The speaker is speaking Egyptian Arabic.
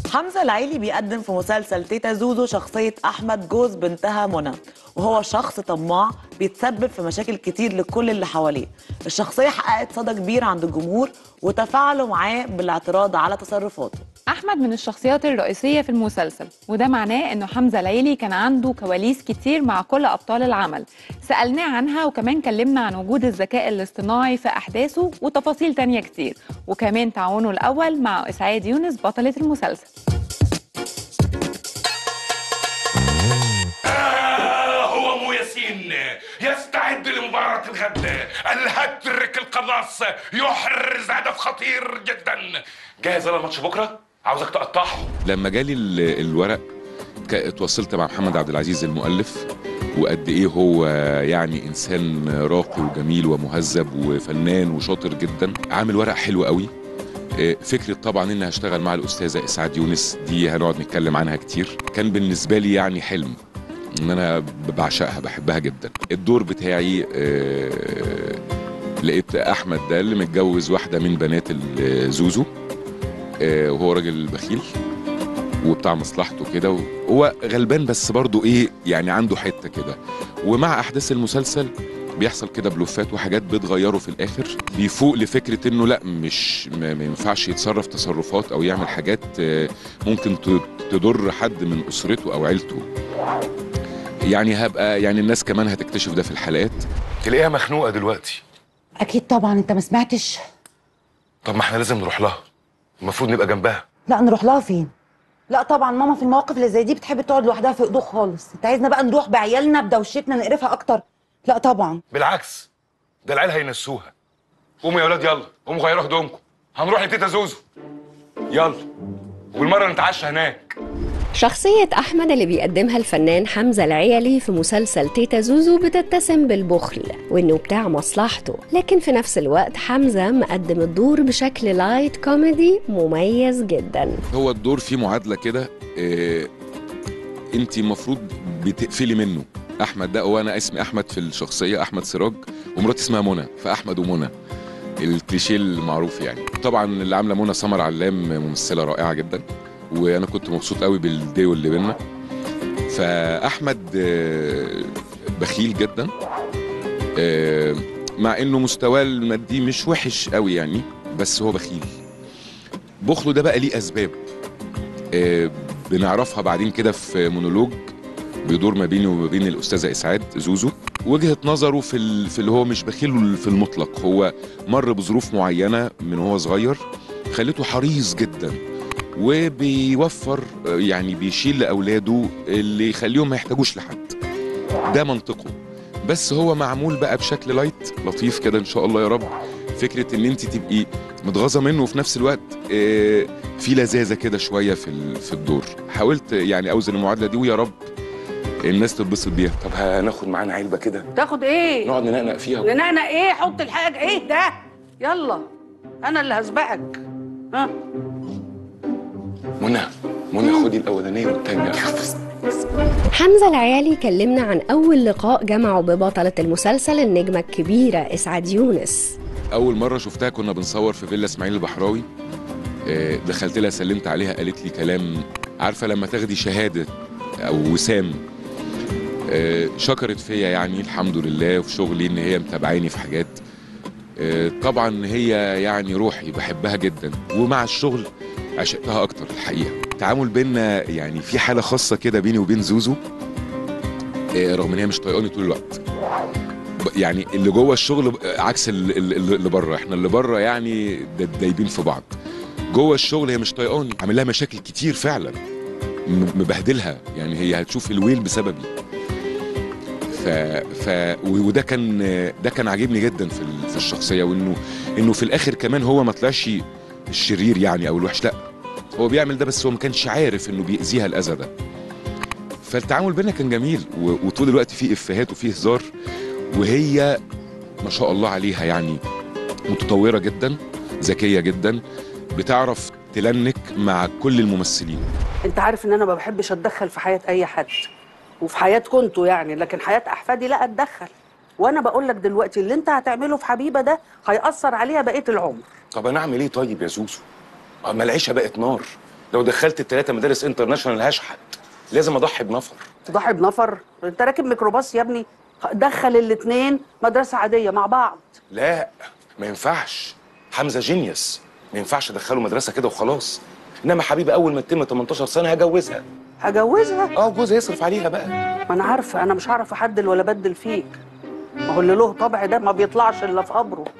حمزة العيلي بيقدم في مسلسل تيتا زوزو شخصية أحمد جوز بنتها منى وهو شخص طماع بيتسبب في مشاكل كتير لكل اللي حواليه الشخصية حققت صدى كبير عند الجمهور وتفاعلوا معاه بالاعتراض على تصرفاته أحمد من الشخصيات الرئيسية في المسلسل وده معناه إنه حمزة العيلي كان عنده كواليس كتير مع كل أبطال العمل سألناه عنها وكمان كلمنا عن وجود الذكاء الاصطناعي في أحداثه وتفاصيل تانية كتير وكمان تعاونه الأول مع إسعاد يونس بطلة المسلسل آه هو مو ياسين يستعد لمباراة الغد الهترك القناص يحرز هدف خطير جدا جاهز للماتش بكرة؟ عاوزك تقطعه لما جالي ال- الورق ك- اتواصلت مع محمد عبد العزيز المؤلف وقد ايه هو يعني انسان راقي وجميل ومهذب وفنان وشاطر جدا عامل ورق حلو قوي آه، فكرة طبعا اني هشتغل مع الاستاذة اسعاد يونس دي هنقعد نتكلم عنها كتير كان بالنسبة لي يعني حلم ان انا بعشقها بحبها جدا الدور بتاعي آه، لقيت احمد ده اللي متجوز واحدة من بنات الزوزو آه، وهو راجل بخيل وبتاع مصلحته كده هو غلبان بس برضه ايه يعني عنده حته كده ومع احداث المسلسل بيحصل كده بلوفات وحاجات بتغيره في الاخر بيفوق لفكره انه لا مش ما ما ينفعش يتصرف تصرفات او يعمل حاجات آه، ممكن ت- تضر حد من اسرته او عيلته يعني هبقى يعني الناس كمان هتكتشف ده في الحلقات تلاقيها مخنوقة دلوقتي اكيد طبعا انت ما سمعتش طب ما احنا لازم نروح لها المفروض نبقى جنبها لا نروح لها فين لا طبعا ماما في المواقف اللي زي دي بتحب تقعد لوحدها في هدوء خالص انت عايزنا بقى نروح بعيالنا بدوشتنا نقرفها اكتر لا طبعا بالعكس ده العيال هينسوها قوموا يا ولاد يلا قوموا غيروا هدومكم هنروح لتيتا زوزو يلا وبالمرة نتعشى هناك شخصية أحمد اللي بيقدمها الفنان حمزة العيلي في مسلسل تيتا زوزو بتتسم بالبخل وإنه بتاع مصلحته لكن في نفس الوقت حمزة مقدم الدور بشكل لايت كوميدي مميز جدا هو الدور فيه معادله كده آه انت المفروض بتقفلي منه احمد ده هو انا اسمي احمد في الشخصيه احمد سراج ومراتي اسمها منى فاحمد ومنى الكليشيه المعروف يعني طبعا اللي عامله منى سمر علام ممثله رائعه جدا وانا كنت مبسوط قوي بالديو اللي بينا فاحمد آه، بخيل جدا آه، مع انه مستواه المادي مش وحش قوي يعني بس هو بخيل بخله ده بقى ليه اسباب آه، بنعرفها بعدين كده في مونولوج بيدور ما بيني وما بين الاستاذه اسعاد زوزو وجهه نظره في ال- في اللي هو مش بخيل في المطلق هو مر بظروف معينه من هو صغير خلته حريص جدا وبيوفر آه، يعني بيشيل لاولاده اللي يخليهم ما يحتاجوش لحد ده منطقه بس هو معمول بقى بشكل لايت لطيف كده ان شاء الله يا رب فكره ان انت تبقي متغاظه منه وفي نفس الوقت آه، في لذاذه كده شويه في ال- في الدور حاولت يعني اوزن المعادله دي ويا رب الناس تتبسط بيها طب هناخد معانا علبة كده تاخد ايه؟ نقعد ننقنق فيها ننقنق ايه؟ حط الحاجة ايه ده؟ يلا انا اللي هسبقك ها منى منى خدي الاولانيه والتانيه حمزة العيالي كلمنا عن أول لقاء جمعه ببطلة المسلسل النجمة الكبيرة إسعاد يونس اول مره شفتها كنا بنصور في فيلا اسماعيل البحراوي آه، دخلت لها سلمت عليها قالت لي كلام عارفه لما تاخدي شهاده او وسام آه، شكرت فيا يعني الحمد لله وفي شغلي ان هي متابعاني في حاجات آه، طبعا هي يعني روحي بحبها جدا ومع الشغل عشقتها اكتر الحقيقه التعامل بينا يعني في حاله خاصه كده بيني وبين زوزو آه، رغم ان هي مش طايقاني طول الوقت ب- يعني اللي جوه الشغل ب- عكس ال- ال- ال- اللي بره احنا اللي بره يعني دا- دايبين في بعض جوه الشغل هي مش طايقاني عامل لها مشاكل كتير فعلا م- مبهدلها يعني هي هتشوف الويل بسببي ف... ف و- وده كان ده كان عاجبني جدا في ال- في الشخصيه وانه انه في الاخر كمان هو ما طلعش الشرير يعني او الوحش لا هو بيعمل ده بس هو ما كانش عارف انه بيأذيها الاذى ده فالتعامل بينا كان جميل و... وطول الوقت فيه افيهات وفيه هزار وهي ما شاء الله عليها يعني متطوره جدا ذكيه جدا بتعرف تلنك مع كل الممثلين انت عارف ان انا ما بحبش اتدخل في حياة اي حد وفي حياتكم انتوا يعني لكن حياة احفادي لا اتدخل وانا بقول لك دلوقتي اللي انت هتعمله في حبيبه ده هيأثر عليها بقيه العمر طب انا اعمل ايه طيب يا زوزو ما العيشه بقت نار لو دخلت الثلاثه مدارس انترناشونال هشحت لازم اضحي بنفر تضحي بنفر انت راكب ميكروباص يا ابني دخل الاثنين مدرسه عاديه مع بعض لا ما ينفعش حمزه جينيوس ما ينفعش ادخله مدرسه كده وخلاص انما حبيبي اول ما تتم 18 سنه هجوزها هجوزها اه جوزها يصرف عليها بقى ما انا عارفه انا مش هعرف احدل ولا بدل فيك ما هو اللي له طبع ده ما بيطلعش الا في قبره